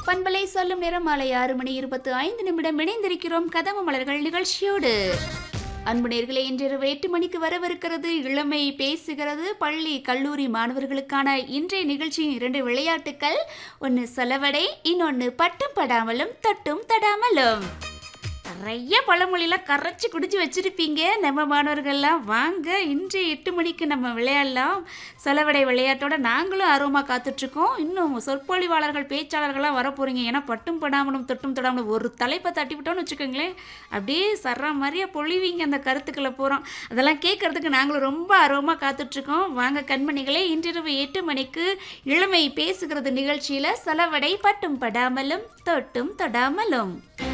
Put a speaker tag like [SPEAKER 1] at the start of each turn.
[SPEAKER 1] பண்பலை சொல்லும் நேரம் மாலை ஆறு மணி இருபத்து ஐந்து நிமிடம் இணைந்திருக்கிறோம் கதவு மலர்கள் நிகழ்ச்சியோடு அன்பு நேர்களே இன்றிரவு எட்டு மணிக்கு வரவிருக்கிறது இளமை பேசுகிறது பள்ளி கல்லூரி மாணவர்களுக்கான இன்றைய நிகழ்ச்சியின் இரண்டு விளையாட்டுக்கள் ஒன்று செலவடை இன்னொன்று பட்டும் படாமலும் தொட்டும் தடாமலும் நிறைய பழமொழிலாம் கரைச்சி குடிச்சு வச்சிருப்பீங்க நம்ம மாணவர்கள்லாம் வாங்க இன்று எட்டு மணிக்கு நம்ம விளையாடலாம் செலவடை விளையாட்டோட நாங்களும் ஆர்வமாக காத்துட்ருக்கோம் இன்னும் சொற்பொழிவாளர்கள் பேச்சாளர்கள்லாம் வர போகிறீங்க ஏன்னா பட்டும் படாமலும் தொட்டும் தொடாமலும் ஒரு தலைப்பை தட்டி விட்டோம்னு வச்சுக்கோங்களேன் அப்படியே சர்றா மாதிரியே பொழிவீங்க அந்த கருத்துக்களை போகிறோம் அதெல்லாம் கேட்கறதுக்கு நாங்களும் ரொம்ப ஆர்வமாக காத்துட்ருக்கோம் வாங்க கண்மணிகளே இன்றிரவு எட்டு மணிக்கு இளமை பேசுகிறது நிகழ்ச்சியில் செலவடை பட்டும் படாமலும் தொட்டும் தொடாமலும்